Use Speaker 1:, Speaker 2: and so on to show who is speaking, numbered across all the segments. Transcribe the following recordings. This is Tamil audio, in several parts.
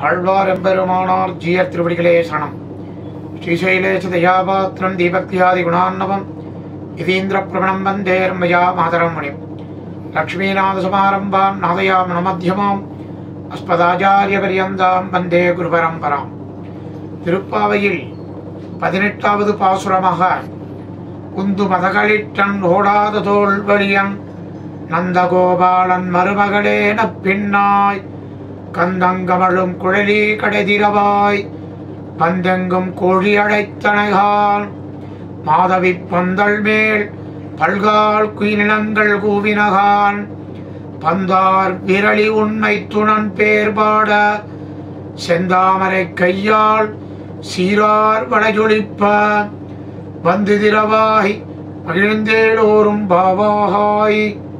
Speaker 1: ஆழ்வார் எம்பெருமானார் ஜீயர் திருவடிகளே சரணம் ஸ்ரீசைலேச தயாபாத்திரம் தீபக்தியாதி குணான்னவம் இதீந்திர பிரபணம் வந்தேர் மயா மாதரம் மணிம் லக்ஷ்மீநாத சமாரம்பாம் நாதயாம் நமத்தியமாம் அஸ்மதாச்சாரிய பரியந்தாம் வந்தே குரு பரம்பராம் திருப்பாவையில் பதினெட்டாவது பாசுரமாக உந்து மதகளிட்டன் ஓடாத தோல் வலியன் நந்தகோபாலன் மருமகளே நப்பின்னாய் கந்தங்கமழும் குழலி கடைதிரவாய் பந்தெங்கும் கோழி அழைத்தனைகால் மாதவி பந்தல் மேல் பல்கால் குயிலினங்கள் கூவினகான் பந்தார் விரலி உன்னை துணன் பேர் பாட செந்தாமரை கையால் சீரார் வளையொழிப்ப வந்து திரவாய் மகிழ்ந்தேலோரும் பாவாகாய்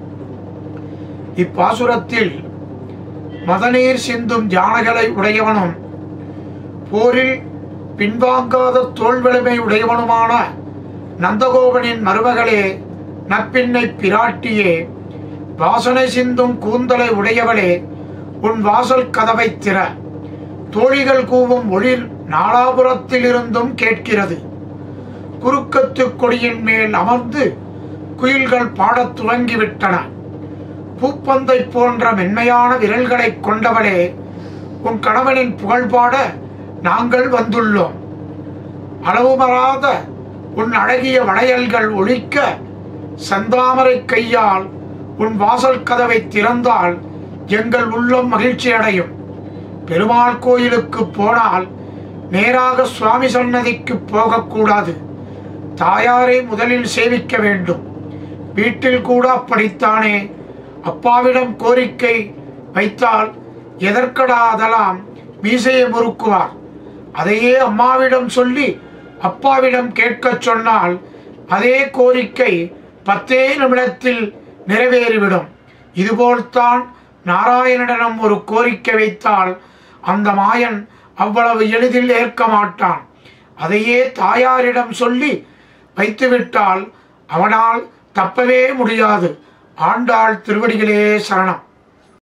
Speaker 1: இப்பாசுரத்தில் மதநீர் சிந்தும் யானைகளை உடையவனும் போரில் பின்வாங்காத தோல்வலிமை உடையவனுமான நந்தகோபனின் மருமகளே நப்பின்னை பிராட்டியே வாசனை சிந்தும் கூந்தலை உடையவளே உன் வாசல் கதவை திற தோழிகள் கூவும் ஒளிர் நாலாபுரத்திலிருந்தும் கேட்கிறது குறுக்கத்து கொடியின் மேல் அமர்ந்து குயில்கள் பாடத் துவங்கிவிட்டன பூப்பந்தை போன்ற மென்மையான விரல்களைக் கொண்டவளே உன் கணவனின் புகழ் பாட நாங்கள் வந்துள்ளோம் அளவுமறாத உன் அழகிய வளையல்கள் ஒழிக்க சந்தாமரை கையால் உன் வாசல் கதவை திறந்தால் எங்கள் உள்ளம் மகிழ்ச்சி அடையும் பெருமாள் கோயிலுக்கு போனால் நேராக சுவாமி சன்னதிக்கு போகக்கூடாது தாயாரை முதலில் சேவிக்க வேண்டும் வீட்டில் கூட அப்படித்தானே அப்பாவிடம் கோரிக்கை வைத்தால் எதற்கடா அதெல்லாம் மீசையை முறுக்குவார் அதையே அம்மாவிடம் சொல்லி அப்பாவிடம் கேட்கச் சொன்னால் அதே கோரிக்கை பத்தே நிமிடத்தில் நிறைவேறிவிடும் இதுபோல்தான் நாராயணனிடம் ஒரு கோரிக்கை வைத்தால் அந்த மாயன் அவ்வளவு எளிதில் ஏற்க மாட்டான் அதையே தாயாரிடம் சொல்லி வைத்துவிட்டால் அவனால் தப்பவே முடியாது ஆண்டாள் திருவடிகளே சரணம்